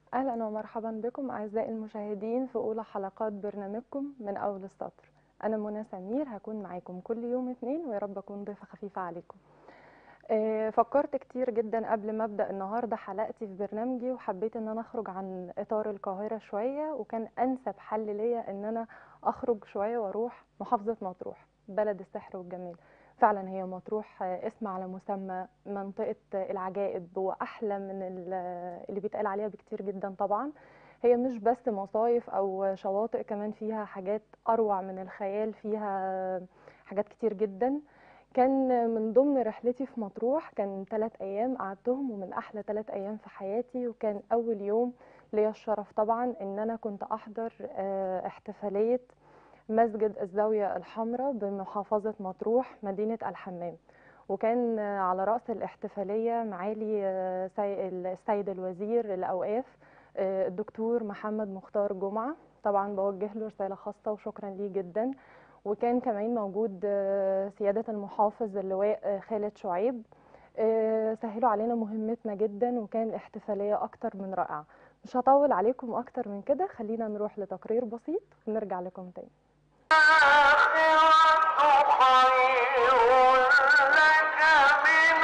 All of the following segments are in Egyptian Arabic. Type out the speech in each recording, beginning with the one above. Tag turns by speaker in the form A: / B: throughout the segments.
A: أهلا ومرحبا بكم أعزائي المشاهدين في أولى حلقات برنامجكم من أول السطر أنا منى سمير هكون معاكم كل يوم اثنين ويا رب أكون ضيفة خفيفة عليكم آه، فكرت كتير جدا قبل ما أبدأ النهاردة حلقتي في برنامجي وحبيت إن أنا أخرج عن إطار القاهرة شوية وكان أنسب حل ليا إن أنا أخرج شوية وأروح محافظة مطروح بلد السحر والجمال فعلا هي مطروح آه، اسم على مسمى منطقة آه، العجائب وأحلى من ال- اللي بيتقال عليها بكتير جدا طبعا هي مش بس مصايف أو شواطئ كمان فيها حاجات أروع من الخيال فيها حاجات كتير جدا كان من ضمن رحلتي في مطروح كان ثلاث أيام قعدتهم ومن أحلى ثلاث أيام في حياتي وكان أول يوم ليا الشرف طبعا إن أنا كنت أحضر آه، احتفالية مسجد الزاوية الحمراء بمحافظة مطروح مدينة الحمام وكان آه، على رأس الاحتفالية معالي آه، سي- السيد الوزير الأوقاف آه، الدكتور محمد مختار جمعة طبعا بوجه له رسالة خاصة وشكرا ليه جدا وكان كمان موجود آه، سيادة المحافظ اللواء آه، خالد شعيب آه، سهلوا علينا مهمتنا جدا وكان احتفالية أكتر من رائعة مش هطول عليكم أكتر من كده خلينا نروح لتقرير بسيط ونرجع لكم تاني
B: الآخرة خير لك من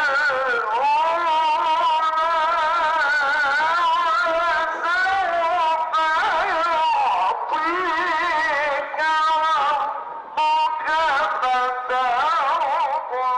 B: الأولى وسوف يعطيك ربك فترضى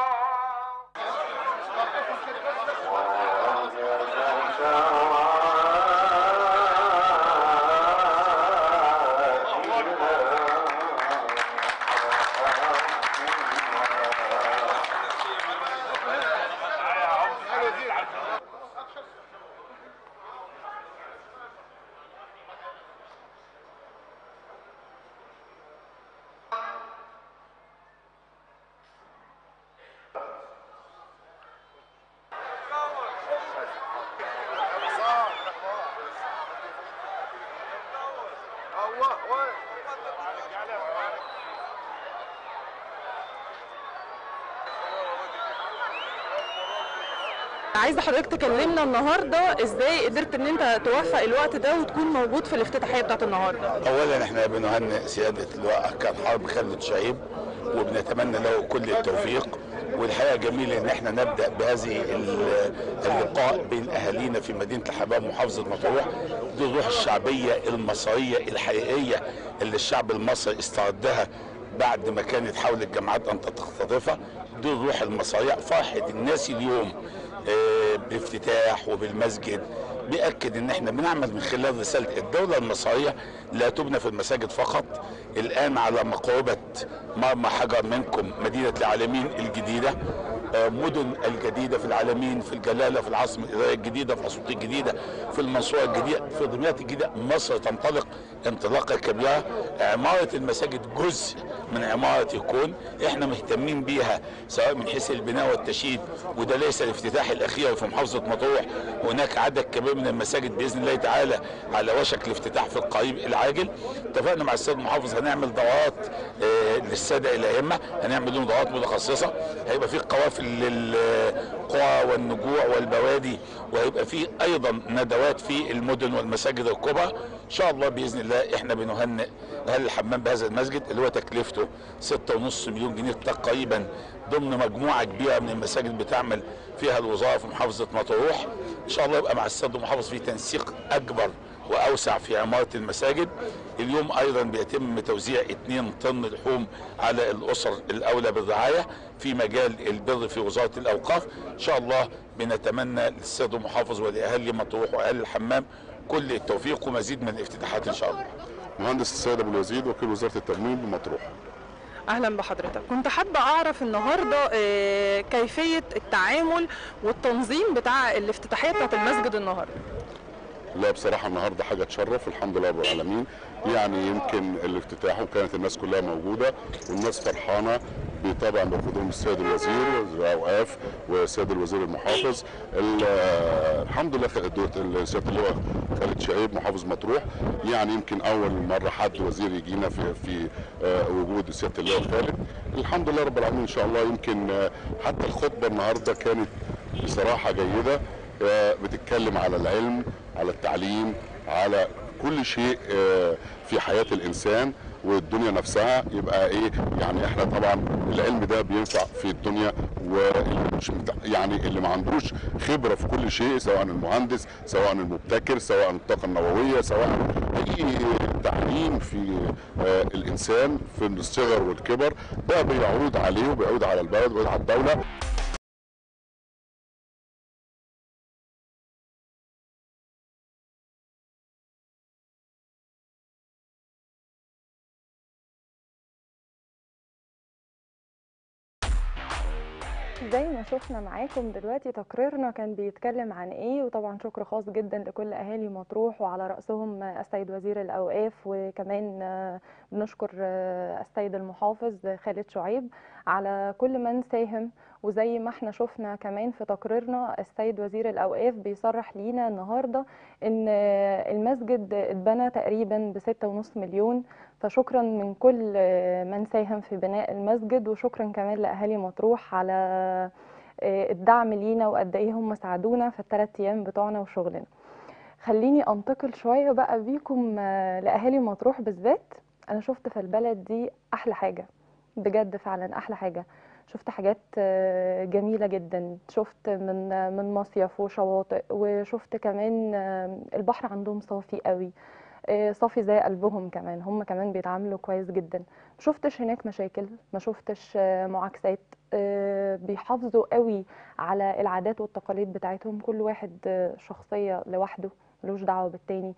C: عايزه حضرتك تكلمنا النهارده ازاي قدرت ان انت توفق الوقت ده وتكون موجود في الافتتاحيه بتاعت النهارده
D: اولا احنا بنهنئ سياده اللواء كان حرب خالد شعيب وبنتمنى له كل التوفيق والحقيقه جميل ان احنا نبدا بهذه ال- اللقاء بين اهالينا في مدينه الحمام محافظه مطروح دي الروح الشعبيه المصريه الحقيقيه اللي الشعب المصري استردها بعد ما كانت حاول الجماعات ان تختطفها دي الروح المصريه فرحه الناس اليوم آه، بالافتتاح وبالمسجد بيأكد ان احنا بنعمل من خلال رسالة الدولة المصرية لا تبنى في المساجد فقط الان على مقربة مرمى حجر منكم مدينة العالمين الجديدة آه، مدن الجديدة في العالمين في الجلالة في العاصمة الإدارية الجديدة في أسيوط الجديدة في المنصورة الجديدة في دمياط الجديدة مصر تنطلق انطلاقة كبيرة عمارة المساجد جزء من عمارة الكون احنا مهتمين بيها سواء من حيث البناء والتشييد وده ليس الافتتاح الأخير في محافظة مطروح هناك عدد كبير من المساجد بإذن الله تعالى على وشك الافتتاح في القريب العاجل اتفقنا مع السيد المحافظ هنعمل دورات آه، للسادة الأئمة هنعمل لهم دورات متخصصة هيبقى في قوافل للقرى والنجوع والبوادي وهيبقى في أيضا ندوات في المدن والمساجد الكبرى إن شاء الله بإذن الله إحنا بنهنئ أهل الحمام بهذا المسجد اللي هو تكلفته 6.5 مليون جنيه تقريبا ضمن مجموعة كبيرة من المساجد بتعمل فيها الوزارة في محافظة مطروح إن شاء الله يبقى مع السيد المحافظ في تنسيق أكبر واوسع في عماره المساجد اليوم ايضا بيتم توزيع 2 طن لحوم على الاسر الاولى بالرعايه في مجال البر في وزاره الاوقاف ان شاء الله بنتمنى للسيد المحافظ ولاهالي مطروح واهالي الحمام كل التوفيق ومزيد من الافتتاحات ان شاء الله
E: مهندس السيد ابو الوزير وكيل وزاره التموين بمطروح
C: اهلا بحضرتك كنت حابه اعرف النهارده آه، كيفيه التعامل والتنظيم بتاع الافتتاحيه بتاعت المسجد النهارده
E: لا بصراحه النهارده حاجه تشرف الحمد لله رب العالمين يعني يمكن الافتتاح وكانت الناس كلها موجوده والناس فرحانه طبعا بقدوم السيد الوزير وزير الاوقاف والسيد الوزير المحافظ ال- الحمد لله خدت سياده اللواء خالد شعيب محافظ مطروح يعني يمكن اول مره حد وزير يجينا في في آه، وجود سياده اللواء خالد الحمد لله رب العالمين ان شاء الله يمكن آه، حتى الخطبه النهارده كانت بصراحه جيده آه، بتتكلم على العلم على التعليم على كل شيء آه، في حياه الانسان والدنيا نفسها يبقى ايه يعني احنا طبعا العلم ده بينفع في الدنيا واللي مش مت- يعني اللي ما عندوش خبره في كل شيء سواء المهندس سواء المبتكر سواء الطاقه النوويه سواء اي تعليم في آه، الانسان في الصغر والكبر ده بيعود عليه وبيعود على البلد وبيعود على الدوله
A: زي ما شفنا معاكم دلوقتي تقريرنا كان بيتكلم عن ايه وطبعا شكر خاص جدا لكل اهالي مطروح وعلى راسهم السيد وزير الاوقاف وكمان آه، بنشكر آه، السيد المحافظ خالد شعيب على كل من ساهم وزي ما احنا شفنا كمان في تقريرنا السيد وزير الاوقاف بيصرح لينا النهارده ان آه، المسجد اتبنى تقريبا بستة ونص مليون فشكرا من كل آه، من ساهم في بناء المسجد وشكرا كمان لاهالي مطروح على آه، الدعم لينا وقد ايه هم ساعدونا في الثلاث ايام بتوعنا وشغلنا خليني انتقل شويه بقى بيكم آه، لاهالي مطروح بالذات انا شفت في البلد دي احلى حاجه بجد فعلا احلى حاجه شفت حاجات آه، جميله جدا شفت من آه، من مصيف وشواطئ وشفت كمان آه، البحر عندهم صافي قوي آه، صافي زي قلبهم كمان هم كمان بيتعاملوا كويس جدا ما شفتش هناك مشاكل ما شفتش آه، معاكسات آه، بيحافظوا قوي على العادات والتقاليد بتاعتهم كل واحد آه، شخصية لوحده ملوش دعوة بالتاني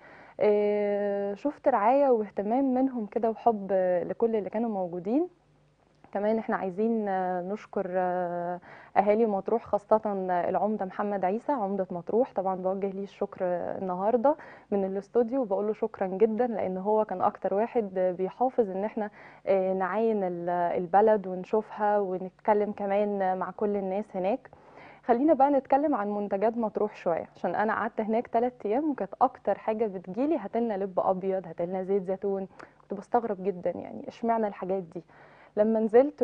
A: آه، شفت رعاية واهتمام منهم كده وحب آه، لكل اللي كانوا موجودين كمان احنا عايزين آه، نشكر آه، اهالي مطروح خاصة العمدة محمد عيسى عمدة مطروح طبعا بوجه ليه الشكر آه، النهاردة من الاستوديو وبقول له شكرا جدا لان هو كان اكتر واحد آه، بيحافظ ان احنا آه، نعاين ال- البلد ونشوفها ونتكلم كمان آه، مع كل الناس هناك خلينا بقى نتكلم عن منتجات مطروح شويه عشان انا قعدت هناك ثلاث ايام وكانت اكتر حاجه بتجيلي هاتلنا لب ابيض هاتلنا زيت زيتون كنت بستغرب جدا يعني اشمعنى الحاجات دي لما نزلت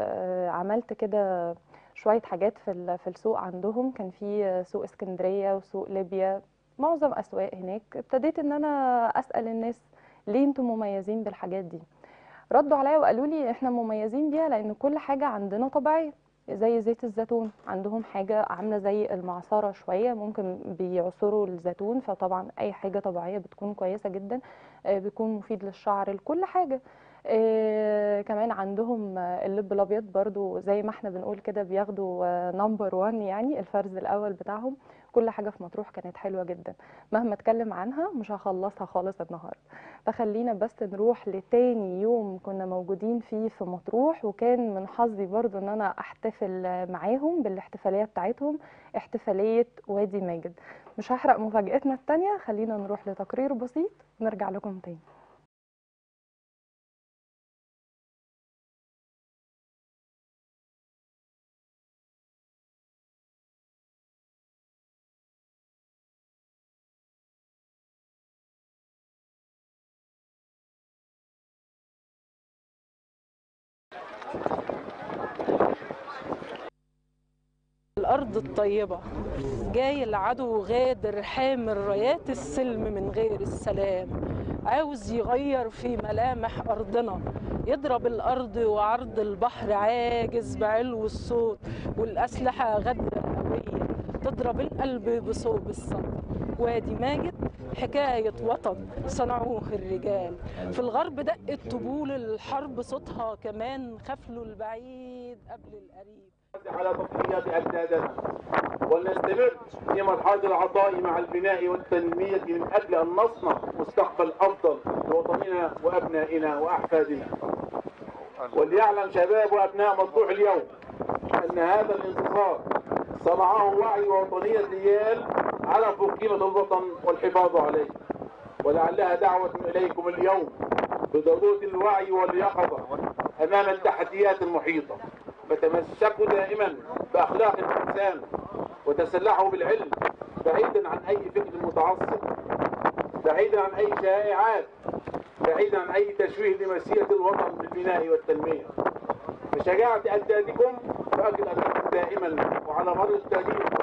A: وعملت كده شويه حاجات في ال- في السوق عندهم كان في سوق اسكندريه وسوق ليبيا معظم اسواق هناك ابتديت ان انا اسال الناس ليه انتم مميزين بالحاجات دي ردوا عليا وقالوا لي احنا مميزين بيها لان كل حاجه عندنا طبيعيه زي زيت الزيتون عندهم حاجة عاملة زي المعصرة شوية ممكن بيعصروا الزيتون فطبعا أي حاجة طبيعية بتكون كويسة جدا آه، بيكون مفيد للشعر لكل حاجة آه، كمان عندهم آه، اللب الأبيض برضو زي ما احنا بنقول كده بياخدوا نمبر وان يعني الفرز الأول بتاعهم كل حاجة في مطروح كانت حلوة جدا مهما اتكلم عنها مش هخلصها خالص النهاردة فخلينا بس نروح لتاني يوم كنا موجودين فيه في مطروح وكان من حظي برضو ان انا احتفل معاهم بالاحتفالية بتاعتهم احتفالية وادي ماجد مش هحرق مفاجأتنا التانية خلينا نروح لتقرير بسيط ونرجع لكم تاني
F: الأرض الطيبة جاي العدو غادر حامل رايات السلم من غير السلام عاوز يغير في ملامح أرضنا يضرب الأرض وعرض البحر عاجز بعلو الصوت والأسلحة غدر قوية تضرب القلب بصوب الصدر وادي ماجد حكاية وطن صنعوه الرجال في الغرب دقت طبول الحرب صوتها كمان خفلوا البعيد قبل القريب
G: على تضحيات أجدادنا ولنستمر في مرحلة العطاء مع البناء والتنمية من أجل أن نصنع مستقبل أفضل لوطننا وأبنائنا وأحفادنا وليعلم شباب وأبناء مطروح اليوم أن هذا الانتصار صنعه وعي ووطنية رجال عرفوا قيمة الوطن والحفاظ عليه ولعلها دعوة إليكم اليوم بضرورة الوعي واليقظة أمام التحديات المحيطة فتمسكوا دائما بأخلاق الإنسان وتسلحوا بالعلم بعيدا عن أي فكر متعصب بعيدا عن أي شائعات بعيدا عن أي تشويه لمسيرة الوطن بالبناء والتنمية بشجاعة أجدادكم فأجل أنكم دائما وعلى مر التاريخ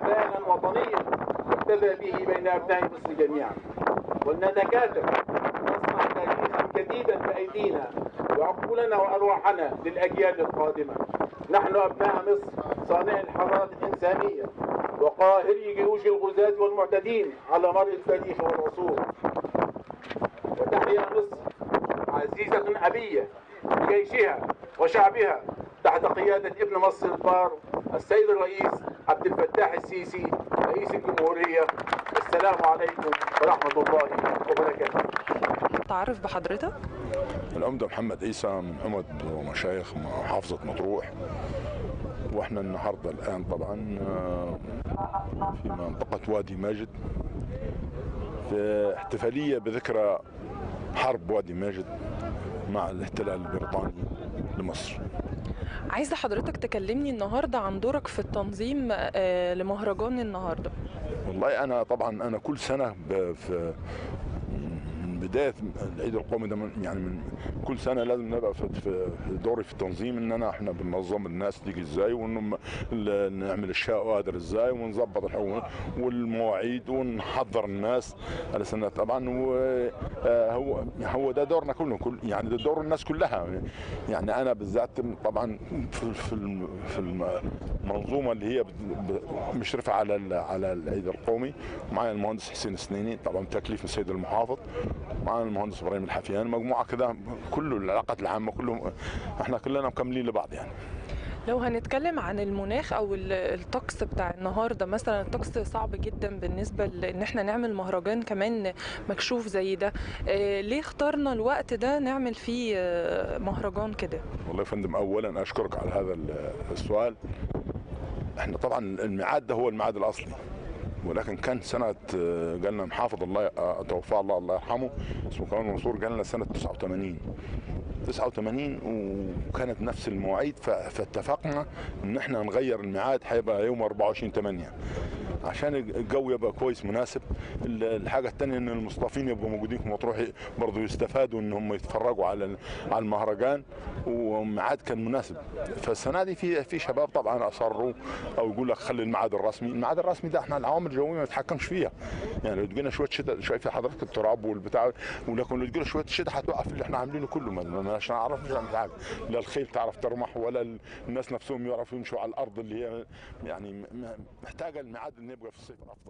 G: احتفالا وطنيا يحتذى به بين ابناء مصر جميعا ولنتكاتف نصنع تاريخا جديدا بايدينا وعقولنا وارواحنا للاجيال القادمه نحن ابناء مصر صانعي الحضاره الانسانيه وقاهري جيوش الغزاة والمعتدين على مر التاريخ والعصور وتحيا مصر عزيزة أبية بجيشها وشعبها تحت قيادة ابن مصر البار السيد الرئيس عبد الفتاح السيسي رئيس الجمهورية السلام عليكم ورحمة الله وبركاته
C: تعرف بحضرتك
H: العمدة محمد عيسى من عمد ومشايخ محافظة مطروح واحنا النهارده الان طبعا آه، في منطقة وادي ماجد في احتفالية بذكرى حرب وادي ماجد مع الاحتلال البريطاني لمصر
C: عايزه حضرتك تكلمني النهارده عن دورك في التنظيم آه، لمهرجان النهارده
H: والله انا طبعا انا كل سنه ب- في من بدايه العيد القومي ده من يعني من كل سنه لازم نبقى في في دوري في التنظيم ان انا احنا بننظم الناس تيجي ازاي وانهم ال- نعمل الشوادر ازاي ونظبط الحقوق والمواعيد ونحضر الناس على سنه طبعا وهو هو ده دورنا كله كل يعني ده دور الناس كلها يعني انا بالذات طبعا في في الم- في المنظومه اللي هي بت- ب- مشرفه على ال- على العيد القومي معايا المهندس حسين السنيني طبعا تكليف من السيد المحافظ معانا المهندس ابراهيم الحفيان مجموعه كده كله العلاقات العامه كلهم احنا كلنا مكملين لبعض يعني
C: لو هنتكلم عن المناخ او ال- الطقس بتاع النهارده مثلا الطقس صعب جدا بالنسبه لان احنا نعمل مهرجان كمان مكشوف زي ده آه، ليه اخترنا الوقت ده نعمل فيه آه، مهرجان كده
H: والله يا فندم اولا اشكرك على هذا ال- السؤال احنا طبعا الميعاد ده هو الميعاد الاصلي ولكن كان سنة آه، جالنا محافظ الله آه، توفاه الله الله يرحمه اسمه كمان منصور جالنا سنة 89 89 وكانت نفس المواعيد ف- فاتفقنا ان احنا نغير الميعاد هيبقى يوم 24 8 عشان الجو يبقى كويس مناسب ال- الحاجه الثانيه ان المصطفين يبقوا موجودين في مطروح برضه يستفادوا ان هم يتفرجوا على ال- على المهرجان وميعاد كان مناسب فالسنه دي في في شباب طبعا اصروا او يقول لك خلي الميعاد الرسمي الميعاد الرسمي ده احنا العوامل الجويه ما نتحكمش فيها يعني لو تجينا شويه شتاء شايف حضرتك التراب والبتاع ولكن لو تجينا شويه شتاء هتوقف اللي احنا عاملينه كله ما- ما مش هنعرف مش هنعمل حاجه لا الخيل تعرف ترمح ولا ال- الناس نفسهم يعرفوا يمشوا على الارض اللي هي يعني م- م- محتاجه الميعاد ان يبقى في الصيف افضل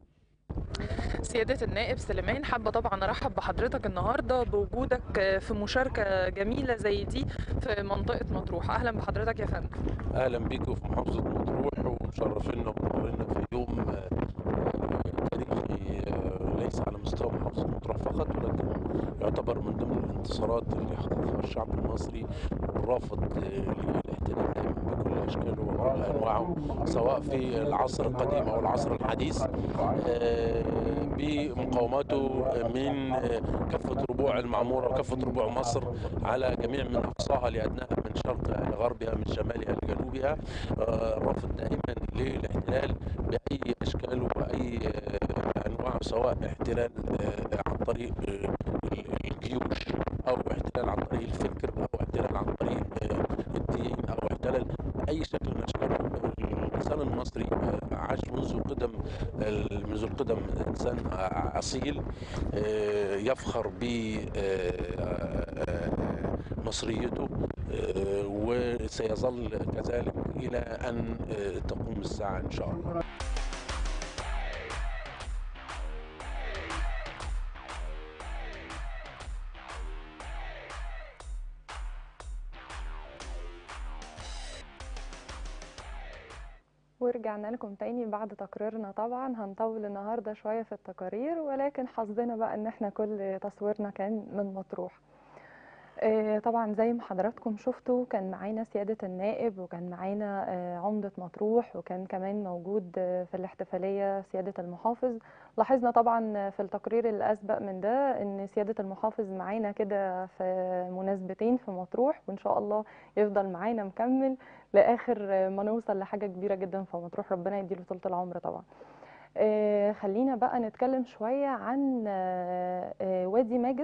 C: سيادة النائب سليمان حابة طبعا أرحب بحضرتك النهاردة بوجودك آه، في مشاركة جميلة زي دي في منطقة مطروح أهلا بحضرتك يا فندم
I: اهلا بيكم في محافظه مطروح ومشرفينا ومنورينا في يوم آه، آه، تاريخي آه، ليس على مستوى محافظه مطروح فقط ولكن يعتبر من ضمن الانتصارات اللي حققها الشعب المصري الرافض آه، للاحتلال دائما بكل اشكاله وكل انواعه سواء في العصر القديم او العصر الحديث آه، بمقاومته من آه، كافه ربوع المعموره وكافه ربوع مصر على جميع من اقصاها لادناها من شرقها لغربها من شمالها لجنوبها آه، رافض دائما للاحتلال باي اشكال واي آه، انواع سواء احتلال آه، عن طريق آه، الجيوش او احتلال عن طريق الفكر او احتلال عن طريق آه، الدين او احتلال اي شكل من اشكاله الانسان المصري آه، عاش منذ قدم منذ القدم انسان آه، اصيل آه، يفخر ب مصريته آه، وسيظل كذلك الى ان آه، تقوم الساعه ان شاء الله
A: ورجعنا لكم تاني بعد تقريرنا طبعا هنطول النهارده شويه في التقارير ولكن حظنا بقى ان احنا كل تصويرنا كان من مطروح آه، طبعا زي ما حضراتكم شفتوا كان معانا سيادة النائب وكان معانا آه، عمدة مطروح وكان كمان موجود آه، في الاحتفالية سيادة المحافظ لاحظنا طبعا في التقرير اللي أسبق من ده إن سيادة المحافظ معانا كده في مناسبتين في مطروح وإن شاء الله يفضل معانا مكمل لآخر آه، ما نوصل لحاجة كبيرة جدا في مطروح ربنا يديله طولة العمر طبعا آه، خلينا بقى نتكلم شوية عن آه، آه، وادي ماجد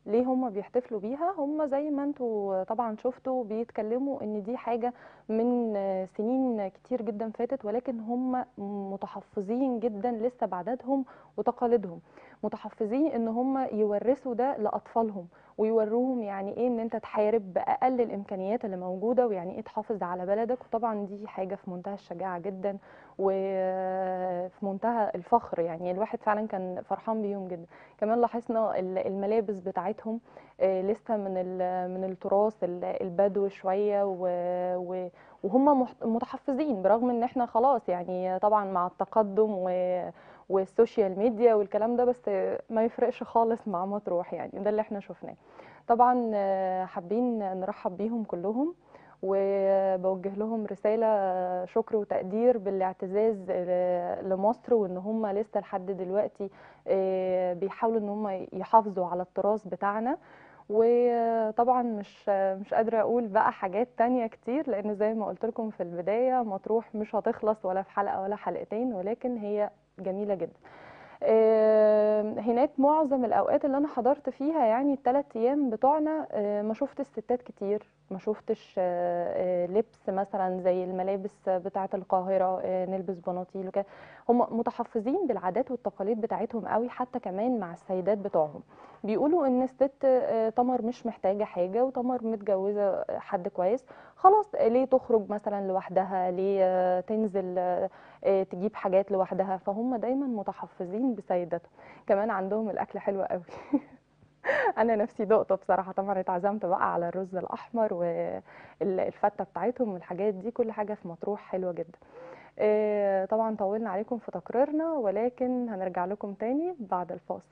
A: ليه هم بيحتفلوا بيها هم زي ما انتوا طبعا شفتوا بيتكلموا ان دي حاجة من آه، سنين كتير جدا فاتت ولكن هم متحفظين جدا لسه بعاداتهم وتقاليدهم متحفظين ان هم يورثوا ده لاطفالهم ويوروهم يعني ايه ان انت تحارب باقل الامكانيات اللي موجوده ويعني ايه تحافظ على بلدك وطبعا دي حاجه في منتهى الشجاعه جدا وفي منتهى الفخر يعني الواحد فعلا كان فرحان بيهم جدا كمان لاحظنا ال- الملابس بتاعتهم آه، لسه من ال- من التراث ال- البدو شويه و- و- وهم محت- متحفظين برغم ان احنا خلاص يعني طبعا مع التقدم و- والسوشيال ميديا والكلام ده بس ما يفرقش خالص مع مطروح يعني ده اللي احنا شفناه طبعا آه، حابين نرحب بيهم كلهم وبوجه لهم رسالة شكر وتقدير بالاعتزاز آه، لمصر وان هم لسه لحد دلوقتي آه، بيحاولوا ان هم يحافظوا على التراث بتاعنا وطبعا مش مش قادرة اقول بقى حاجات تانية كتير لان زي ما قلت لكم في البداية مطروح مش هتخلص ولا في حلقة ولا حلقتين ولكن هي جميلة جدا آه، هناك معظم الاوقات اللي انا حضرت فيها يعني الثلاث ايام بتوعنا آه، ما شفتش ستات كتير ما شفتش آه، آه، لبس مثلا زي الملابس بتاعه القاهره آه، نلبس بناطيل وكده هم متحفظين بالعادات والتقاليد بتاعتهم قوي حتى كمان مع السيدات بتوعهم بيقولوا ان الست آه، تمر مش محتاجه حاجه وتمر متجوزه حد كويس خلاص ليه تخرج مثلا لوحدها ليه آه، تنزل آه، آه، تجيب حاجات لوحدها فهم دايما متحفظين بسيداتهم كمان عندهم الاكل حلو قوي انا نفسي دقته بصراحه طبعا اتعزمت بقى على الرز الاحمر والفته بتاعتهم والحاجات دي كل حاجه في مطروح حلوه جدا آه، طبعا طولنا عليكم في تقريرنا ولكن هنرجع لكم تاني بعد الفاصل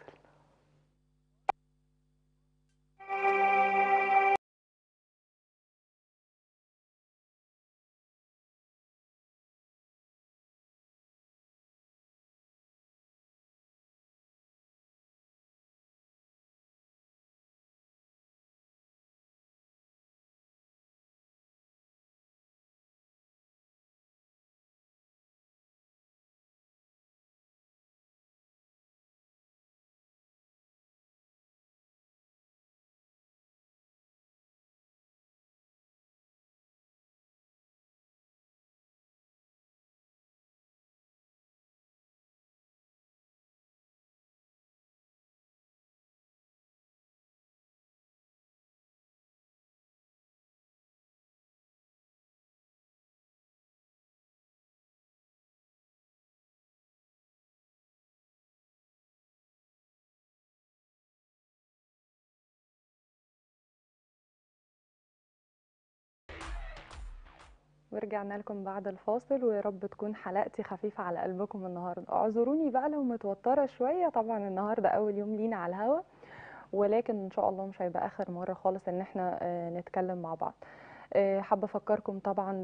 A: ورجعنا لكم بعد الفاصل ويا رب تكون حلقتي خفيفة على قلبكم النهاردة اعذروني بقى لو متوترة شوية طبعا النهاردة أول يوم لينا على الهوا ولكن إن شاء الله مش هيبقى آخر مرة خالص إن احنا آه، نتكلم مع بعض آه، حابة أفكركم طبعا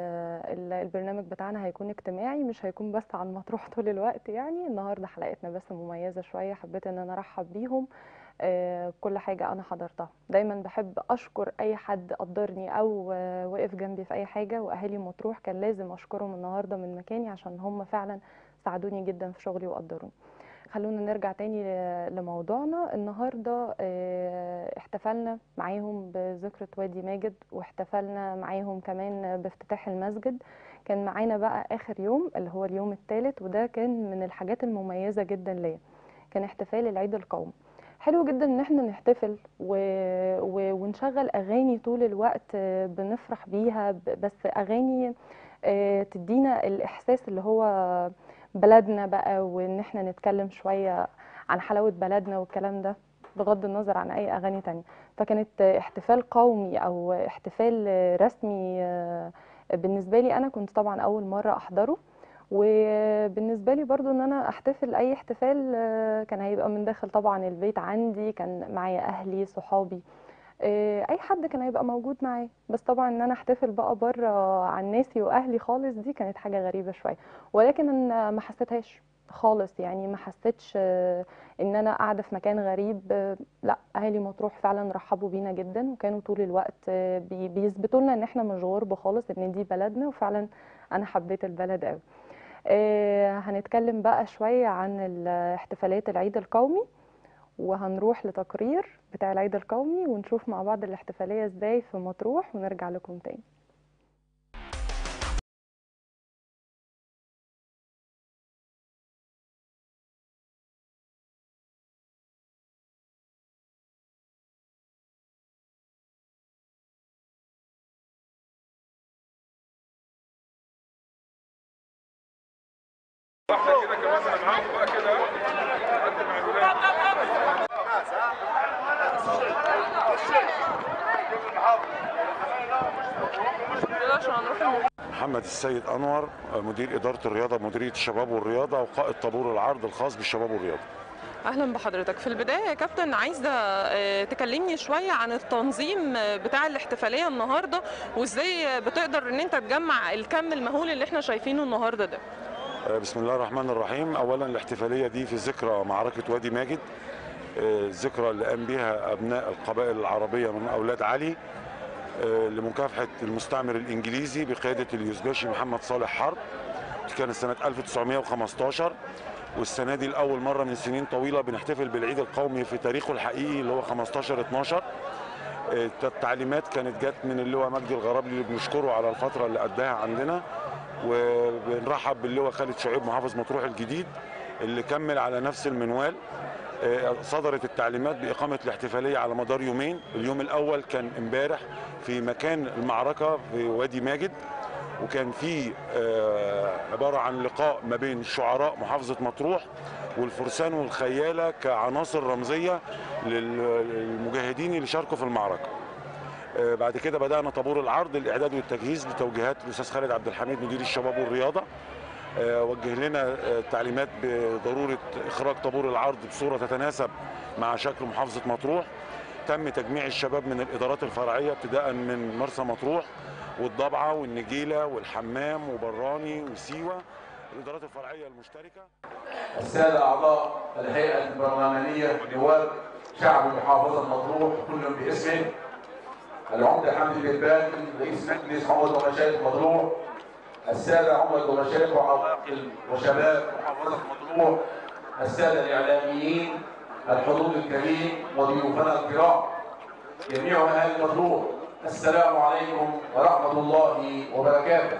A: بالبرنامج بتاعنا هيكون اجتماعي مش هيكون بس عن مطروح طول الوقت يعني النهاردة حلقتنا بس مميزة شوية حبيت إن أنا أرحب بيهم آه، كل حاجة أنا حضرتها دايما بحب أشكر أي حد قدرني أو آه، وقف جنبي في أي حاجة وأهالي مطروح كان لازم أشكرهم النهاردة من مكاني عشان هم فعلا ساعدوني جدا في شغلي وقدروني خلونا نرجع تاني ل- لموضوعنا النهاردة آه، احتفلنا معاهم بذكرى وادي ماجد واحتفلنا معاهم كمان بافتتاح المسجد كان معانا بقى آخر يوم اللي هو اليوم الثالث وده كان من الحاجات المميزة جدا ليا كان احتفال العيد القومي حلو جدا ان احنا نحتفل و... و... ونشغل اغاني طول الوقت آه، بنفرح بيها ب- بس اغاني آه، تدينا الاحساس اللي هو بلدنا بقى وان احنا نتكلم شوية عن حلاوة بلدنا والكلام ده بغض النظر عن اي اغاني تانية فكانت آه، احتفال قومي او احتفال آه، رسمي آه، بالنسبة لي انا كنت طبعا اول مرة احضره وبالنسبه لي برضو ان انا احتفل اي احتفال آه، كان هيبقى من داخل طبعا البيت عندي كان معايا اهلي صحابي آه، اي حد كان هيبقى موجود معايا بس طبعا ان انا احتفل بقى بره عن ناسي واهلي خالص دي كانت حاجه غريبه شويه ولكن أنا ما حسيتهاش خالص يعني ما حسيتش آه، ان انا قاعده في مكان غريب آه، لا اهالي مطروح فعلا رحبوا بينا جدا وكانوا طول الوقت آه، بي- بيثبتوا لنا ان احنا مش غرب خالص ان دي بلدنا وفعلا انا حبيت البلد قوي آه، هنتكلم بقى شوية عن ال- احتفالات العيد القومي وهنروح لتقرير بتاع العيد القومي ونشوف مع بعض الاحتفالية ازاي في مطروح ونرجع لكم تاني
J: محمد السيد انور مدير اداره الرياضه مديريه الشباب والرياضه وقائد طابور العرض الخاص بالشباب والرياضه
C: اهلا بحضرتك في البدايه يا كابتن عايزه آه، تكلمني شويه عن التنظيم آه، بتاع الاحتفاليه النهارده وازاي بتقدر ان انت تجمع الكم المهول اللي احنا شايفينه النهارده ده
J: آه، بسم الله الرحمن الرحيم اولا الاحتفاليه دي في ذكرى معركه وادي ماجد آه، الذكرى اللي قام بها ابناء القبائل العربيه من اولاد علي آه، لمكافحه المستعمر الانجليزي بقياده اليوزباشي محمد صالح حرب دي كانت سنه 1915 والسنه دي لاول مره من سنين طويله بنحتفل بالعيد القومي في تاريخه الحقيقي اللي هو 15 12 آه، التعليمات كانت جت من اللواء مجدي الغرابلي اللي بنشكره على الفتره اللي اداها عندنا وبنرحب باللواء خالد شعيب محافظ مطروح الجديد اللي كمل على نفس المنوال آه، صدرت التعليمات بإقامة الاحتفالية على مدار يومين اليوم الأول كان امبارح في مكان المعركة في وادي ماجد وكان في آه، عبارة عن لقاء ما بين شعراء محافظة مطروح والفرسان والخيالة كعناصر رمزية لل- للمجاهدين اللي شاركوا في المعركة آه، بعد كده بدأنا طابور العرض الإعداد والتجهيز بتوجيهات الأستاذ خالد عبد الحميد مدير الشباب والرياضة آه، وجه لنا آه، تعليمات بضرورة إخراج طابور العرض بصورة تتناسب مع شكل محافظة مطروح تم تجميع الشباب من الإدارات الفرعية ابتداء من مرسى مطروح والضبعة والنجيلة والحمام وبراني وسيوة الإدارات الفرعية المشتركة
G: السادة أعضاء الهيئة البرلمانية نواب شعب محافظة مطروح كل باسمه العمدة حمدي البان رئيس مجلس عمد ومشايخ مطروح السادة عمد ومشايخ وعواقل وشباب محافظة مطروح السادة الإعلاميين الحضور الكريم وضيوفنا الكرام جميع أهل مطروح السلام عليكم ورحمة الله وبركاته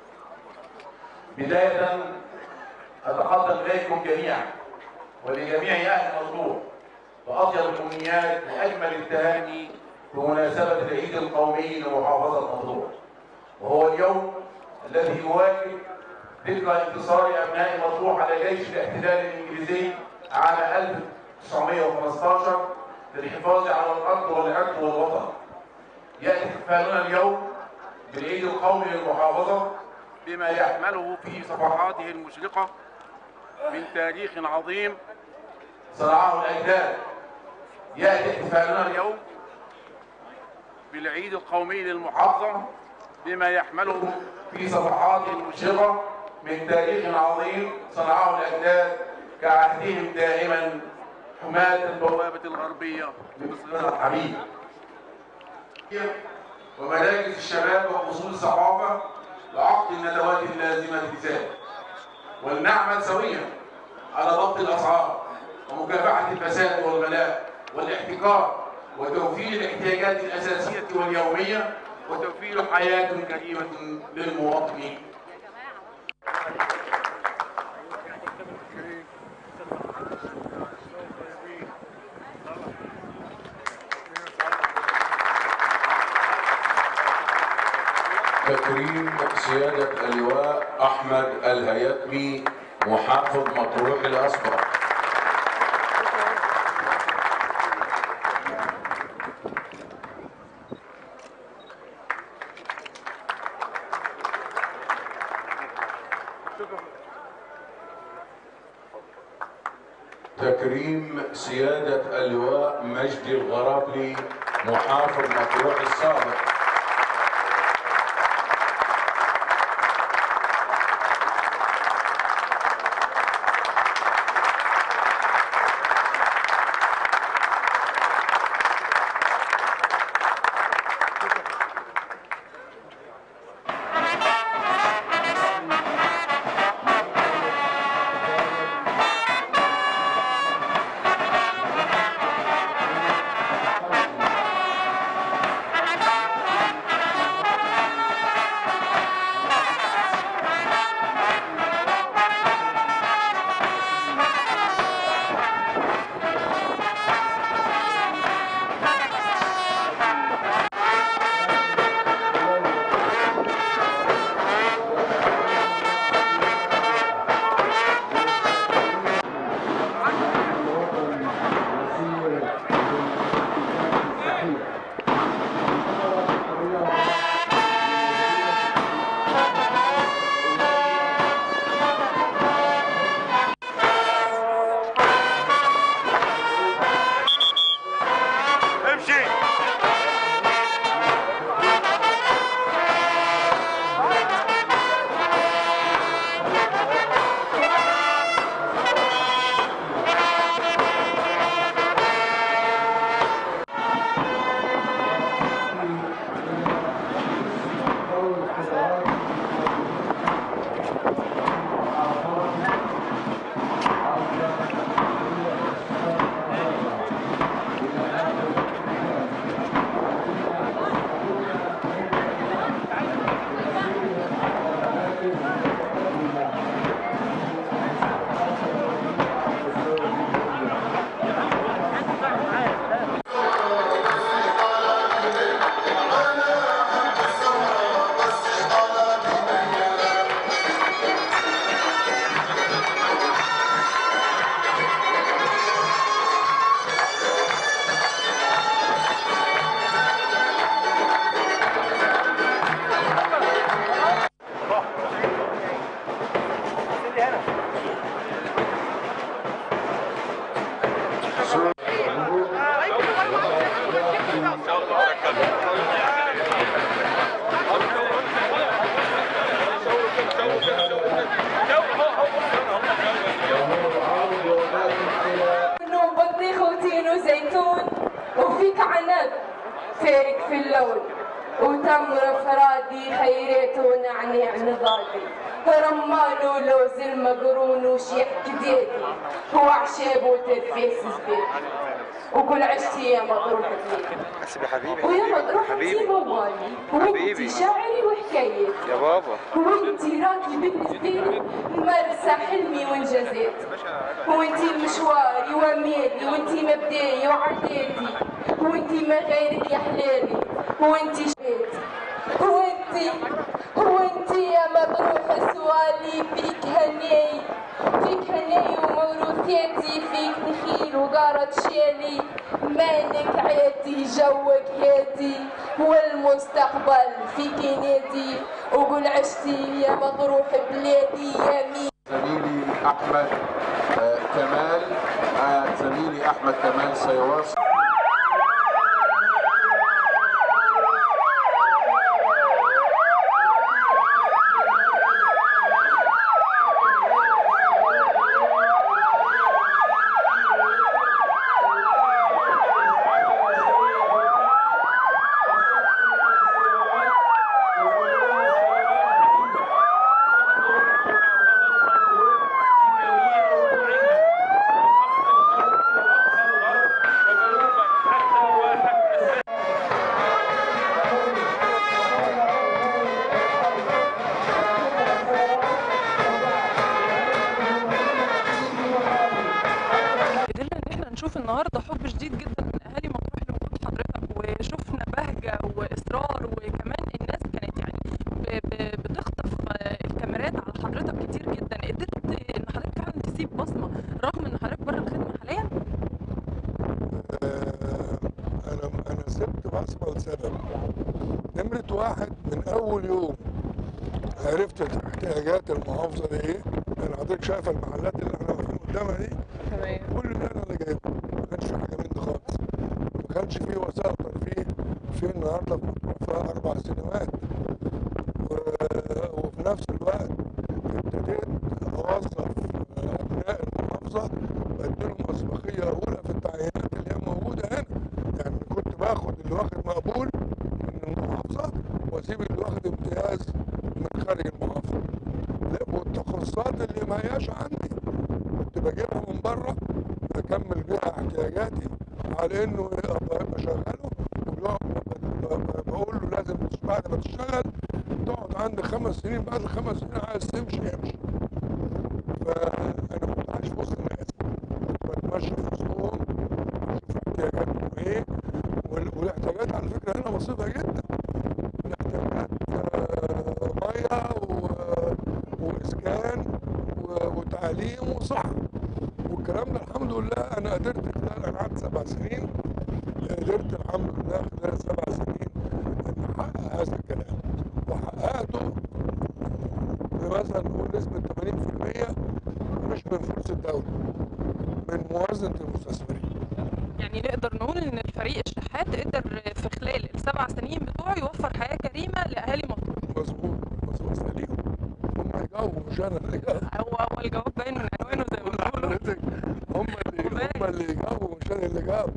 G: بداية أتقدم إليكم جميعا ولجميع أهل مطروح بأطيب الأمنيات وأجمل التهاني بمناسبة العيد القومي لمحافظة مطروح وهو اليوم الذي يواكب ذكرى انتصار أبناء مطروح على جيش الاحتلال الإنجليزي عام 1915 للحفاظ على الأرض والعرض والوطن يأتي احتفالنا اليوم بالعيد القومي للمحافظة بما يحمله في صفحاته المشرقة من تاريخ عظيم صنعه الأجداد يأتي احتفالنا اليوم بالعيد القومي للمحافظة بما يحمله في صفحاته المشرقة من تاريخ عظيم صنعه الأجداد كعهدهم دائما حماة البوابة الغربية لمصرنا الحبيب ومراكز الشباب وفصول الصحافة لعقد الندوات اللازمة لذلك ولنعمل سويا على ضبط الأسعار ومكافحة الفساد والغلاء والاحتكار وتوفير الاحتياجات الأساسية واليومية وتوفير حياة كريمة للمواطنين
K: تكريم سيادة اللواء أحمد الهيتمي محافظ مطروح الأسبق تكريم سيادة اللواء مجدي الغرابلي محافظ مطروح السابق
L: فيك عنب فارق في اللون وتمر فرادي خيرات ونعناع نضادي رمان ولوز المقرون وشيح كدادي وعشاب وترفيس زبادي وكل عشتي يا مطروح بلادي
M: حسبي حبيبي
L: ويا مطروح انتي
M: حبيبي
L: موالي
M: حبيبي.
L: وانتي شاعري وحكاياتي
M: يا بابا
L: وانتي راكي بالنسبة لي مرسى حلمي وانجازاتي وانتي مشواري وامالي وانتي مبداي وعاداتي وانتي ما غيرك يا حلالي وانتي شباتي وانتي وانتي يا مطروح سؤالي فيك هناي فيك هناي وموروثاتي فيك نخيل وقارة شالي مالك عادي جوك هادي والمستقبل فيك نادي وقول عشتي يا مطروح بلادي يا مين
K: زميلي احمد آه، كمال آه، زميلي احمد كمال سيواصل
C: قدرنا ان احنا نشوف النهارده حب شديد جدا من اهالي مطروح لوجود حضرتك وشفنا بهجه واصرار وكمان الناس كانت يعني ب- ب- بتخطف آه، الكاميرات على حضرتك كتير جدا قدرت ان حضرتك فعلا تسيب بصمه رغم ان حضرتك بره الخدمه حاليا
N: انا انا سبت بصمه لسبب نمره واحد من اول يوم عرفت احتياجات المحافظه دي ايه يعني حضرتك شايفه المحلات اللي احنا واقفين قدامها دي
C: تمام
N: كل ده انا اللي جايبه ما كانش في حاجه من دي خالص ما كانش في وسائل ترفيه في النهارده في مطروح فيها اربع سينمات و- وفي نفس الوقت ابتديت اوظف ابناء المحافظه واديلهم اسبقيه اولى في التعيينات اللي هي موجوده هنا يعني كنت باخد اللي واخد مقبول من المحافظه واسيب اللي واخد امتياز من خارج المحافظه لا والتخصصات اللي ما هياش عندي كنت بجيبها من بره اكمل بيها احتياجاتي على انه ابقى بشغله وبيقعد بقول له لازم بعد ما تشتغل تقعد عندي خمس سنين بعد الخمس سنين عايز تمشي امشي فانا كنت عايش في وسط الناس كنت بتمشى في وسطهم اشوف احتياجاتهم ايه وال- والاحتياجات على فكره هنا بسيطه جدا الاحتياجات آه، ميه و- واسكان و- وتعليم وصحه والكلام ده الحمد لله انا قدرت خلال انا قعدت سبع سنين قدرت الحمد لله خلال السبع سنين ان احقق هذا الكلام وحققته بمثلا نقول نسبه 80% مش من فلوس الدوله من موازنه المستثمرين
C: يعني نقدر نقول ان الفريق الشحات قدر في خلال السبع سنين بتوعه يوفر حياه كريمه لاهالي مطروح
N: مظبوط مظبوط سليم هم يجاوبوا مش انا اللي جاوب
C: هو هو الجواب باين من عنوانه زي ما بيقولوا
N: حضرتك هم اللي هم اللي يجاوبوا مش انا اللي جاوب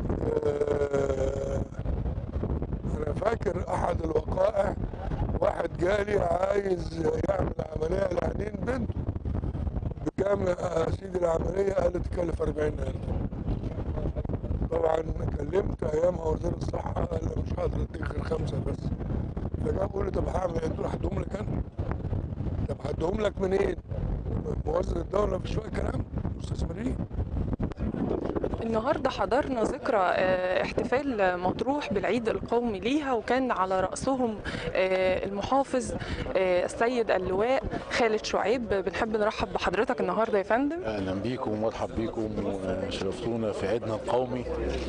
N: آه، انا فاكر احد الوقائع واحد جالي عايز يعمل عمليه لعينين بنته بكام يا سيدي العمليه قال لي تكلف 40000 طبعا كلمت ايامها وزير الصحه قال لي مش هقدر اديك غير خمسه بس فجاء بيقول لي طب هعمل ايه؟ قلت له هديهم لك انا طب هديهم لك منين؟ موازنه الدوله مفيش فيها كلام مستثمرين
C: النهارده حضرنا ذكرى آه، احتفال مطروح بالعيد القومي ليها وكان على رأسهم آه، المحافظ آه، السيد اللواء خالد شعيب بنحب نرحب بحضرتك النهارده يا فندم
O: اهلا بيكم ومرحب بيكم وشرفتونا في عيدنا القومي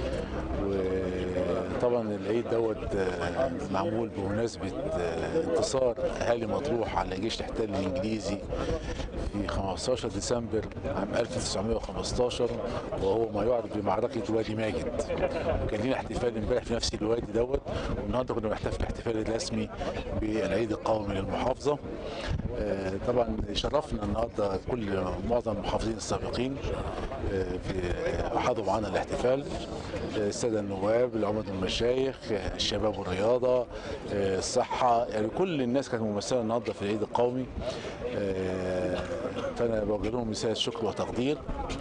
O: وطبعا العيد دوت آه، معمول بمناسبه آه، انتصار اهالي مطروح على جيش الاحتلال الانجليزي في 15 ديسمبر عام 1915 وهو ما يعرف بمعركة وادي ماجد كان لنا احتفال امبارح في نفس الوادي دوت والنهارده كنا بنحتفل احتفال رسمي بالعيد القومي للمحافظة آه، طبعا شرفنا النهارده كل معظم المحافظين السابقين آه، في حضروا معنا الاحتفال آه، الساده النواب العمد المشايخ آه، الشباب والرياضه آه، الصحه يعني كل الناس كانت ممثله النهارده في العيد القومي آه، فانا بوجه لهم رساله شكر وتقدير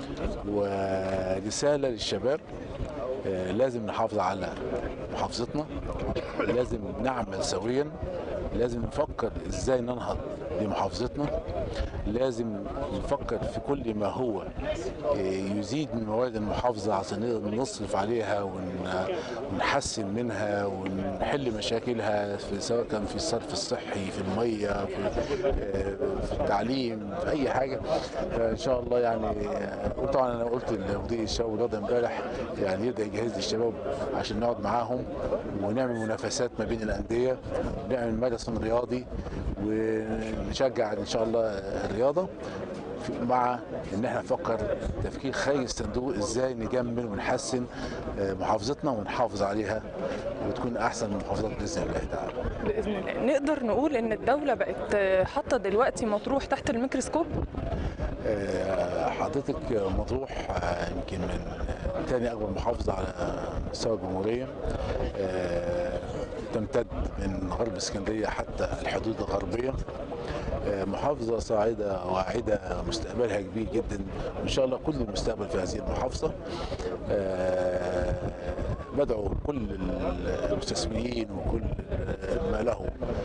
O: ورساله للشباب آه، لازم نحافظ على محافظتنا لازم نعمل سويا لازم نفكر ازاي ننهض بمحافظتنا لازم نفكر في كل ما هو آه، يزيد من موارد المحافظة عشان نقدر نصرف عليها ون- ونحسن منها ونحل مشاكلها في سواء كان في الصرف الصحي في المية في, آه، في التعليم في أي حاجة فإن شاء الله يعني آه، وطبعا أنا قلت لمدير الشباب والرياضة امبارح يعني يبدأ يجهز لي الشباب عشان نقعد معاهم ونعمل منافسات ما بين الأندية ونعمل ماراثون رياضي ونشجع ان شاء الله الرياضه في- مع ان احنا نفكر تفكير خارج الصندوق ازاي نجمل ونحسن آه، محافظتنا ونحافظ عليها وتكون احسن المحافظات باذن الله تعالى.
C: باذن الله نقدر نقول ان الدوله بقت آه، حاطه دلوقتي مطروح تحت الميكروسكوب
O: آه، حضرتك مطروح آه، يمكن من آه، تاني اكبر محافظه على مستوى الجمهوريه آه، تمتد من غرب اسكندريه حتى الحدود الغربيه آه، محافظه صاعده واعده مستقبلها كبير جدا وان شاء الله كل المستقبل في هذه المحافظه آه، بدعو كل المستثمرين وكل ما له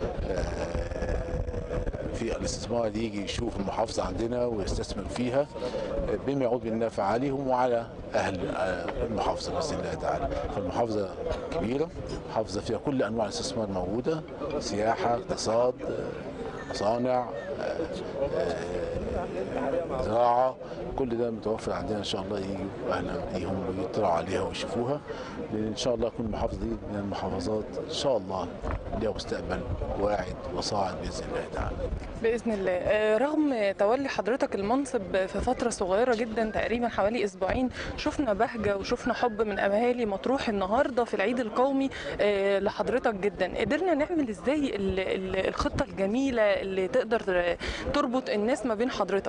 O: في الاستثمار يجي يشوف المحافظة عندنا ويستثمر فيها بما يعود بالنفع عليهم وعلى أهل المحافظة بإذن الله تعالى فالمحافظة كبيرة محافظة فيها كل أنواع الاستثمار موجودة سياحة اقتصاد مصانع زراعة كل ده متوفر عندنا إن شاء الله يجوا أهلا بيهم ويطلعوا عليها ويشوفوها لأن إن شاء الله تكون المحافظة دي من المحافظات إن شاء الله لها مستقبل واعد وصاعد بإذن الله تعالى
C: باذن الله آه، رغم تولي حضرتك المنصب في فتره صغيره جدا تقريبا حوالي اسبوعين شفنا بهجه وشفنا حب من اهالي مطروح النهارده في العيد القومي آه، لحضرتك جدا قدرنا نعمل ازاي ال- ال- الخطه الجميله اللي تقدر آه، تربط الناس ما بين حضرتك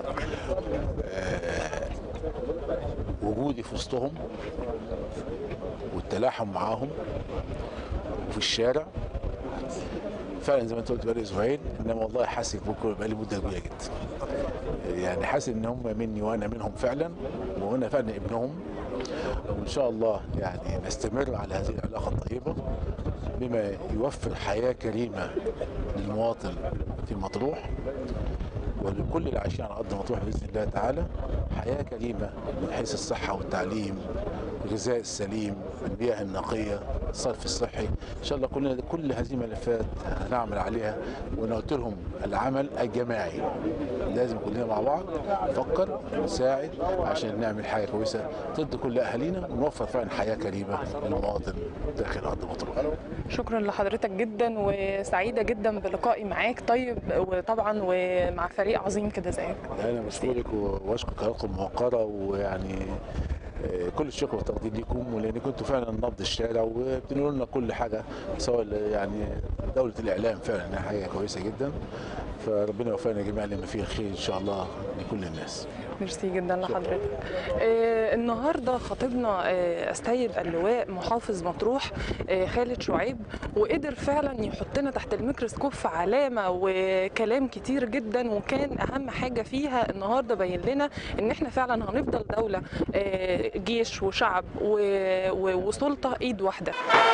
O: وجودي في وسطهم والتلاحم معاهم وفي الشارع فعلا زي ما انت قلت بقالي اسبوعين انما والله حاسس بكره بقالي مده كبيره جدا يعني حاسس ان هم مني وانا منهم فعلا وانا فعلا ابنهم وان شاء الله يعني نستمر على هذه العلاقه الطيبه بما يوفر حياه كريمه للمواطن في مطروح ولكل العايشين على ارض مطروح باذن الله تعالى حياه كريمه من حيث الصحه والتعليم الغذاء السليم المياه النقيه الصرف الصحي ان شاء الله كلنا كل هذه الملفات هنعمل عليها وانا قلت لهم العمل الجماعي لازم كلنا مع بعض نفكر ونساعد عشان نعمل حاجه كويسه ضد كل اهالينا ونوفر فعلا حياه كريمه للمواطن داخل ارض مطروح
C: شكرا لحضرتك جدا وسعيده جدا بلقائي معاك طيب وطبعا ومع فريق عظيم كده زيك
O: انا بشكرك واشكر قناتكم الموقره ويعني آه، كل الشكر والتقدير ليكم ولان كنتوا فعلا نبض الشارع وبتنقلوا لنا كل حاجه سواء يعني دوله الاعلام فعلا حاجه كويسه جدا فربنا يوفقنا جميعا لما فيه الخير ان شاء الله لكل الناس
C: ميرسي جدا لحضرتك آه النهارده خطيبنا آه السيد اللواء محافظ مطروح آه خالد شعيب وقدر فعلا يحطنا تحت الميكروسكوب في علامه وكلام كتير جدا وكان اهم حاجه فيها النهارده بين لنا ان احنا فعلا هنفضل دوله آه جيش وشعب و- و- وسلطه ايد واحده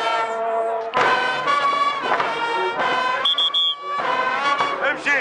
B: امشي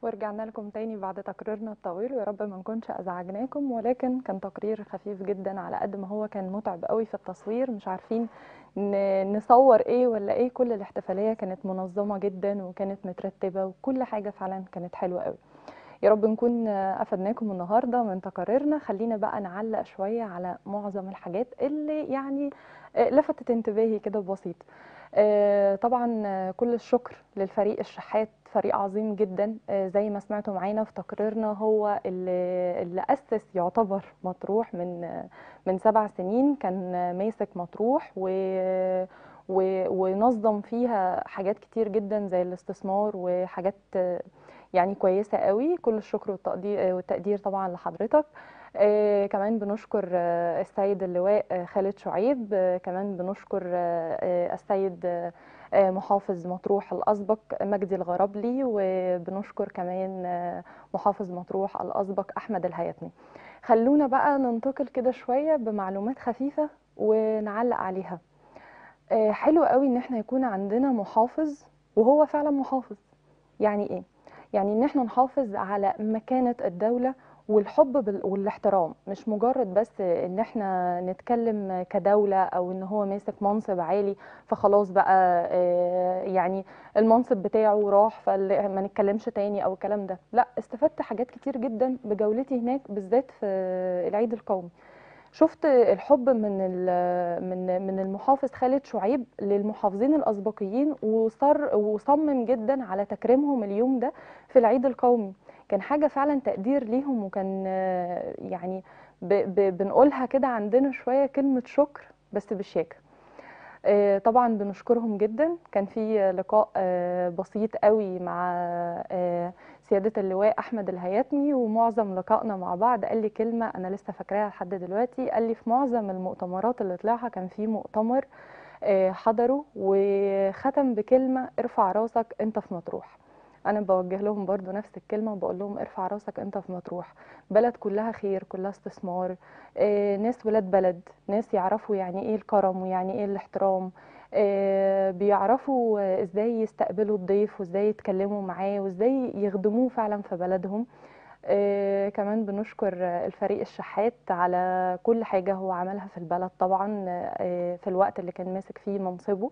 A: ورجعنا لكم تاني بعد تقريرنا الطويل ويا رب ما نكونش ازعجناكم ولكن كان تقرير خفيف جدا على قد ما هو كان متعب قوي في التصوير مش عارفين ن- نصور ايه ولا ايه كل الاحتفاليه كانت منظمه جدا وكانت مترتبه وكل حاجه فعلا كانت حلوه قوي يا رب نكون آه، افدناكم النهارده من تقاريرنا خلينا بقى نعلق شويه على معظم الحاجات اللي يعني آه، لفتت انتباهي كده بسيط آه، طبعا آه، كل الشكر للفريق الشحات فريق عظيم جدا آه، زي ما سمعتوا معانا في تقريرنا هو اللي, اللي أسس يعتبر مطروح من آه، من سبع سنين كان آه، ماسك مطروح و و- ونظم فيها حاجات كتير جدا زي الاستثمار وحاجات آه، يعني كويسة قوي كل الشكر والتقدير آه، والتقدير طبعا لحضرتك آه كمان بنشكر آه السيد اللواء آه خالد شعيب آه كمان بنشكر آه آه السيد آه آه محافظ مطروح الأسبق مجدي الغرابلي وبنشكر كمان آه محافظ مطروح الأسبق أحمد الهيثمي خلونا بقى ننتقل كده شوية بمعلومات خفيفة ونعلق عليها آه حلو قوي ان احنا يكون عندنا محافظ وهو فعلا محافظ يعني ايه يعني ان احنا نحافظ على مكانة الدولة والحب بال- والاحترام مش مجرد بس ان احنا نتكلم كدولة او ان هو ماسك منصب عالي فخلاص بقى آه، يعني المنصب بتاعه راح فما نتكلمش تاني او الكلام ده لا استفدت حاجات كتير جدا بجولتي هناك بالذات في العيد القومي شفت الحب من ال- من من المحافظ خالد شعيب للمحافظين الاسبقيين وصر وصمم جدا على تكريمهم اليوم ده في العيد القومي كان حاجه فعلا تقدير ليهم وكان آه، يعني ب ب بنقولها كده عندنا شويه كلمه شكر بس بشياكه آه، طبعا بنشكرهم جدا كان في لقاء آه، بسيط قوي مع آه، سيادة اللواء أحمد الهياتمي ومعظم لقائنا مع بعض قال لي كلمة أنا لسه فاكراها لحد دلوقتي قال لي في معظم المؤتمرات اللي طلعها كان في مؤتمر آه، حضره وختم بكلمة ارفع راسك انت في مطروح انا بوجه لهم برضو نفس الكلمه وبقول لهم ارفع راسك انت في مطروح بلد كلها خير كلها استثمار آه، ناس ولاد بلد ناس يعرفوا يعني ايه الكرم ويعني ايه الاحترام آه، بيعرفوا آه، ازاي يستقبلوا الضيف وازاي يتكلموا معاه وازاي يخدموه فعلا في بلدهم آه، كمان بنشكر آه، الفريق الشحات على كل حاجة هو عملها في البلد طبعا آه، في الوقت اللي كان ماسك فيه منصبه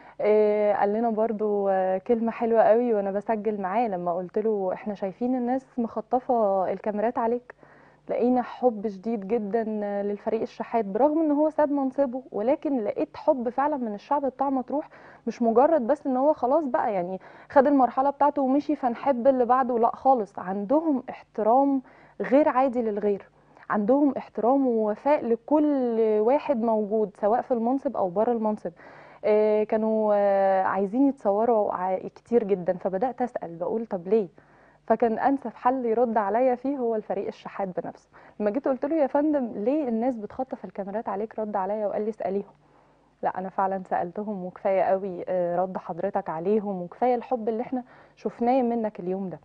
A: آه، قال لنا برضو آه، كلمة حلوة قوي وانا بسجل معاه لما قلت له احنا شايفين الناس مخطفة الكاميرات عليك لقينا حب شديد جدا للفريق الشحات برغم ان هو ساب منصبه ولكن لقيت حب فعلا من الشعب بتاع مطروح مش مجرد بس ان هو خلاص بقى يعني خد المرحلة بتاعته ومشي فنحب اللي بعده لا خالص عندهم احترام غير عادي للغير عندهم احترام ووفاء لكل واحد موجود سواء في المنصب او بره المنصب آه، كانوا آه، عايزين يتصوروا ع- كتير جدا فبدأت أسأل بقول طب ليه فكان انسب حل يرد عليا فيه هو الفريق الشحات بنفسه لما جيت قلت له يا فندم ليه الناس بتخطف الكاميرات عليك رد عليا وقال لي اساليهم لا انا فعلا سالتهم وكفايه قوي آه، رد حضرتك عليهم وكفايه الحب اللي احنا شفناه منك اليوم ده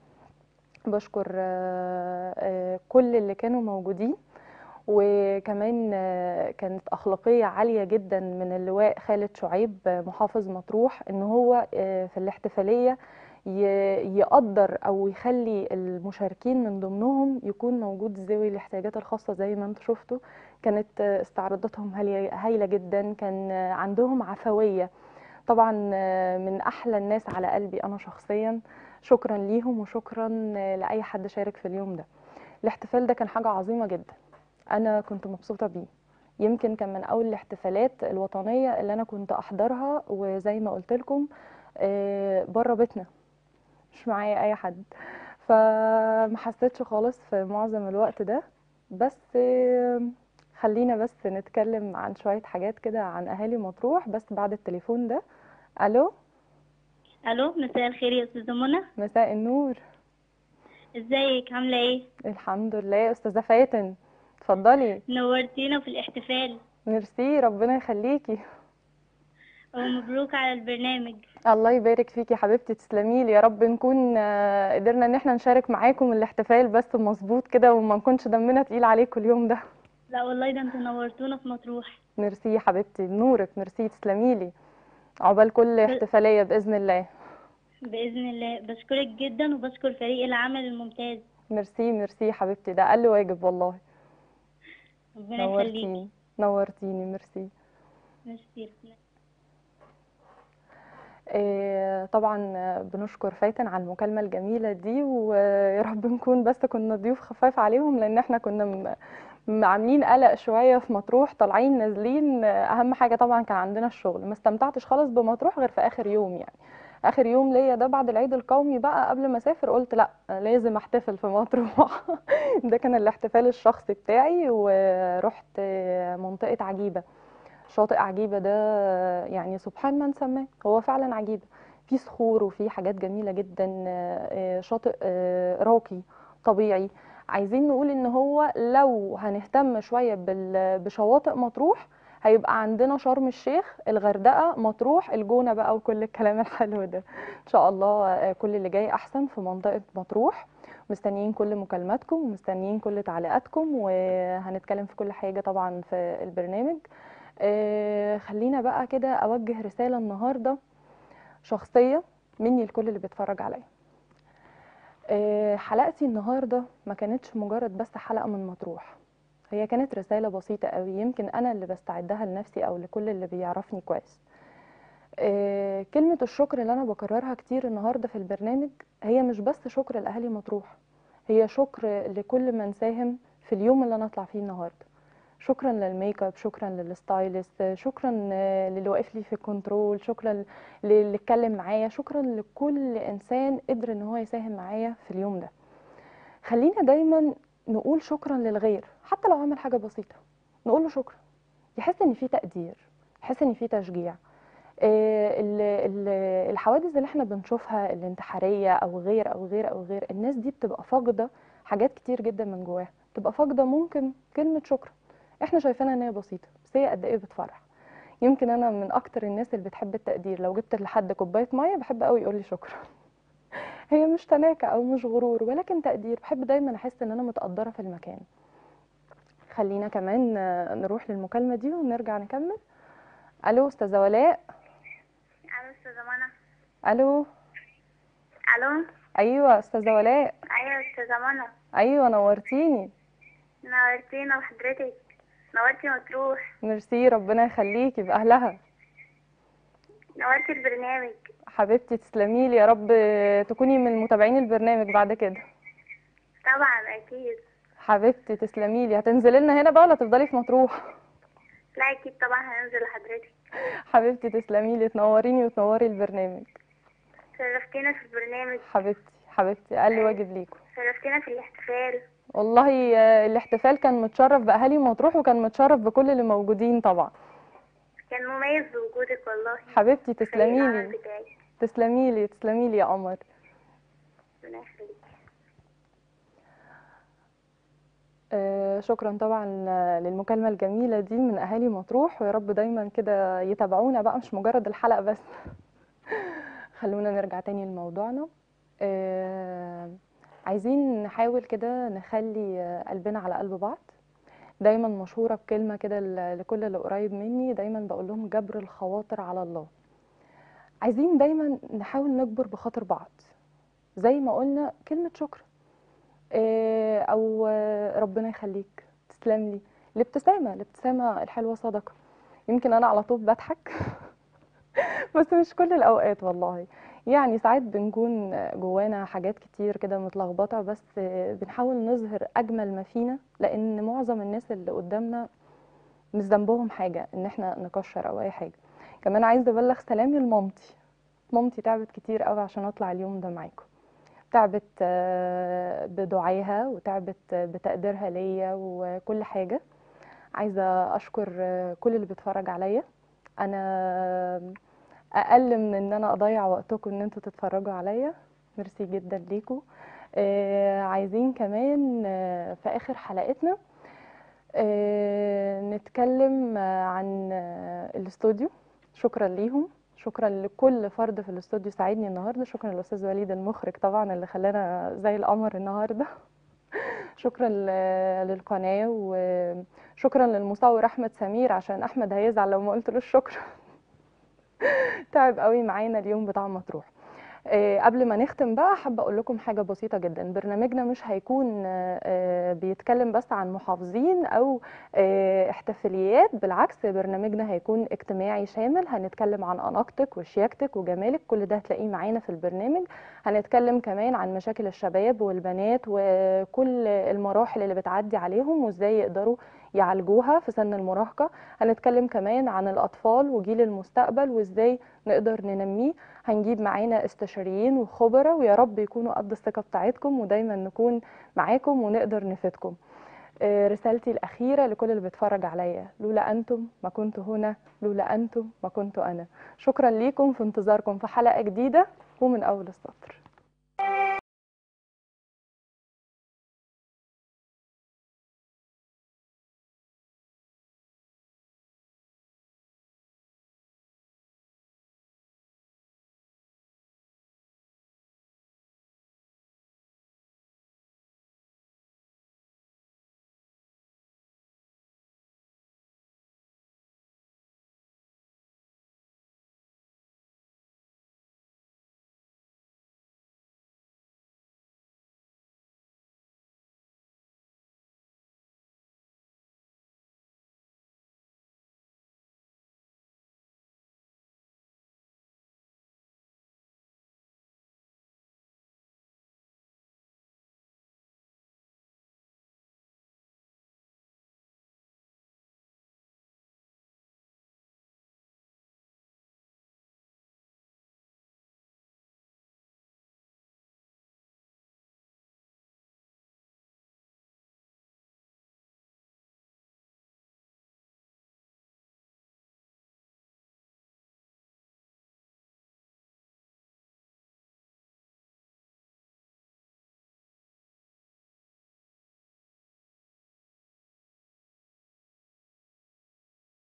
A: بشكر آه، آه، كل اللي كانوا موجودين وكمان آه، كانت أخلاقية عالية جدا من اللواء خالد شعيب آه، محافظ مطروح إن هو آه، في الاحتفالية ي- يقدر أو يخلي المشاركين من ضمنهم يكون موجود ذوي الاحتياجات الخاصة زي ما انتم شفتوا كانت آه، استعراضاتهم هالية- هايلة جدا كان آه، عندهم عفوية طبعا آه، من أحلى الناس على قلبي أنا شخصيا شكرا ليهم وشكرا آه، لأي حد شارك في اليوم ده الاحتفال ده كان حاجة عظيمة جدا انا كنت مبسوطه بيه يمكن كان من اول الاحتفالات الوطنيه اللي انا كنت احضرها وزي ما قلت لكم بره بيتنا مش معايا اي حد فما حسيتش خالص في معظم الوقت ده بس آه، خلينا بس نتكلم عن شويه حاجات كده عن اهالي مطروح بس بعد التليفون ده الو
M: الو مساء الخير يا استاذه منى
A: مساء النور
M: ازيك عامله ايه
A: الحمد لله استاذه فاتن اتفضلي
M: نورتينا في الاحتفال
A: ميرسي ربنا يخليكي
M: ومبروك على البرنامج
A: الله يبارك فيكي يا حبيبتي تسلمي لي يا رب نكون آه، قدرنا ان احنا نشارك معاكم الاحتفال بس مظبوط كده وما نكونش دمنا تقيل عليكم اليوم ده
M: لا والله ده انتوا نورتونا في مطروح
A: ميرسي يا حبيبتي نورك ميرسي تسلمي لي عقبال كل احتفاليه باذن الله
M: بإذن الله بشكرك جدا وبشكر فريق العمل الممتاز
A: ميرسي ميرسي حبيبتي ده اقل واجب والله
M: ربنا يخليكي
A: نورتيني نورتيني ميرسي
M: ميرسي
A: آه، طبعا آه، بنشكر فايتن على المكالمة الجميلة دي ويا رب نكون بس كنا ضيوف خفاف عليهم لأن احنا كنا م- م- عاملين قلق شوية في مطروح طالعين نازلين آه، أهم حاجة طبعا كان عندنا الشغل ما استمتعتش خالص بمطروح غير في آخر يوم يعني آخر يوم ليا ده بعد العيد القومي بقى قبل ما أسافر قلت لأ لازم أحتفل في مطروح ده كان الاحتفال الشخصي بتاعي ورحت آه، منطقة عجيبة شاطئ عجيبة ده يعني سبحان من سماه هو فعلا عجيبة في صخور وفي حاجات جميلة جدا آه، شاطئ آه، راقي طبيعي عايزين نقول ان هو لو هنهتم شوية بال- بشواطئ مطروح هيبقى عندنا شرم الشيخ الغردقة مطروح الجونة بقى وكل الكلام الحلو ده ان شاء الله آه، كل اللي جاي احسن في منطقة مطروح مستنيين كل مكالماتكم ومستنيين كل تعليقاتكم وهنتكلم في كل حاجة طبعا في البرنامج آه، خلينا بقى كده اوجه رساله النهارده شخصيه مني لكل اللي بيتفرج عليا آه، حلقتي النهارده ما كانتش مجرد بس حلقه من مطروح هي كانت رساله بسيطه قوي يمكن انا اللي بستعدها لنفسي او لكل اللي بيعرفني كويس آه، كلمه الشكر اللي انا بكررها كتير النهارده في البرنامج هي مش بس شكر لاهالي مطروح هي شكر لكل من ساهم في اليوم اللي انا اطلع فيه النهارده شكرا للميك اب شكرا للستايلست شكرا آه، للي واقف لي في الكنترول شكرا للي اتكلم معايا شكرا لكل انسان قدر ان هو يساهم معايا في اليوم ده خلينا دايما نقول شكرا للغير حتى لو عمل حاجه بسيطه نقول له شكرا يحس ان في تقدير يحس ان في تشجيع آه، ال- ال- الحوادث اللي احنا بنشوفها الانتحاريه او غير او غير او غير الناس دي بتبقى فاقده حاجات كتير جدا من جواها بتبقى فاقده ممكن كلمه شكرا احنا شايفينها ان هي بسيطه بس هي قد ايه بتفرح يمكن انا من اكتر الناس اللي بتحب التقدير لو جبت لحد كوبايه ميه بحب قوي يقول لي شكرا هي مش تناكه او مش غرور ولكن تقدير بحب دايما احس ان انا متقدره في المكان خلينا كمان آه، نروح للمكالمه دي ونرجع نكمل الو استاذه ولاء
P: الو استاذه منى
A: الو
P: الو
A: ايوه استاذه ولاء
P: ايوه استاذه منى
A: ايوه نورتيني
P: نورتينا وحضرتك نورتي مطروح
A: ميرسي ربنا يخليكي باهلها
P: نورتي البرنامج
A: حبيبتي تسلمي لي يا رب تكوني من متابعين البرنامج بعد كده
P: طبعا اكيد
A: حبيبتي تسلمي لي هتنزلي لنا هنا بقى ولا تفضلي في مطروح
P: لا اكيد طبعا هننزل لحضرتك
A: حبيبتي تسلمي لي تنوريني وتنوري البرنامج
P: شرفتينا في البرنامج
A: حبيبتي حبيبتي اقل واجب ليكم
P: شرفتينا في الاحتفال
A: والله آه، الاحتفال كان متشرف باهالي مطروح وكان متشرف بكل اللي موجودين طبعا
P: كان مميز بوجودك والله
A: حبيبتي
P: فريق
A: تسلمي
P: العمل
A: لي
P: بتاعي
A: تسلمي لي تسلمي لي يا قمر
P: ربنا يخليك
A: آه، شكرا طبعا للمكالمة الجميلة دي من أهالي مطروح ويا رب دايما كده يتابعونا بقى مش مجرد الحلقة بس خلونا نرجع تاني لموضوعنا آه، عايزين نحاول كده نخلي آه، قلبنا على قلب بعض دايما مشهورة بكلمة كده ل- لكل اللي قريب مني دايما بقول لهم جبر الخواطر على الله عايزين دايما نحاول نجبر بخاطر بعض زي ما قلنا كلمة شكر آه، او آه، ربنا يخليك تسلم لي الابتسامه الابتسامه الحلوه صدقه يمكن انا على طول بضحك بس مش كل الاوقات والله يعني ساعات بنكون جوانا حاجات كتير كده متلخبطه بس آه، بنحاول نظهر اجمل ما فينا لان معظم الناس اللي قدامنا مش ذنبهم حاجه ان احنا نكشر او اي حاجه كمان عايزه ابلغ سلامي لمامتي مامتي تعبت كتير قوي عشان اطلع اليوم ده معاكم تعبت آه، بدعائها وتعبت آه، بتقديرها ليا وكل حاجة عايزة أشكر آه، كل اللي بيتفرج عليا أنا أقل من إن أنا أضيع وقتكم إن أنتوا تتفرجوا عليا ميرسي جدا ليكوا آه، عايزين كمان آه، في آخر حلقتنا آه، نتكلم آه، عن آه، الاستوديو شكرا ليهم شكرا لكل فرد في الاستوديو ساعدني النهارده شكرا للاستاذ وليد المخرج طبعا اللي خلانا زي القمر النهارده شكرا ل- للقناه وشكرا للمصور احمد سمير عشان احمد هيزعل لو ما قلتلوش شكرا تعب قوي معانا اليوم بتاع مطروح آه، قبل ما نختم بقى حابة أقول لكم حاجة بسيطة جدا برنامجنا مش هيكون آه، آه، بيتكلم بس عن محافظين أو آه، احتفاليات بالعكس برنامجنا هيكون اجتماعي شامل هنتكلم عن أناقتك وشياكتك وجمالك كل ده هتلاقيه معانا في البرنامج هنتكلم كمان عن مشاكل الشباب والبنات وكل المراحل اللي بتعدي عليهم وازاي يقدروا يعالجوها في سن المراهقة هنتكلم كمان عن الأطفال وجيل المستقبل وازاي نقدر ننميه هنجيب معانا استشاريين وخبراء ويا رب يكونوا قد الثقة بتاعتكم ودايما نكون معاكم ونقدر نفيدكم آه، رسالتي الأخيرة لكل اللي بيتفرج عليا لولا أنتم ما كنت هنا لولا أنتم ما كنت أنا شكرا ليكم في انتظاركم في حلقة جديدة ومن أول السطر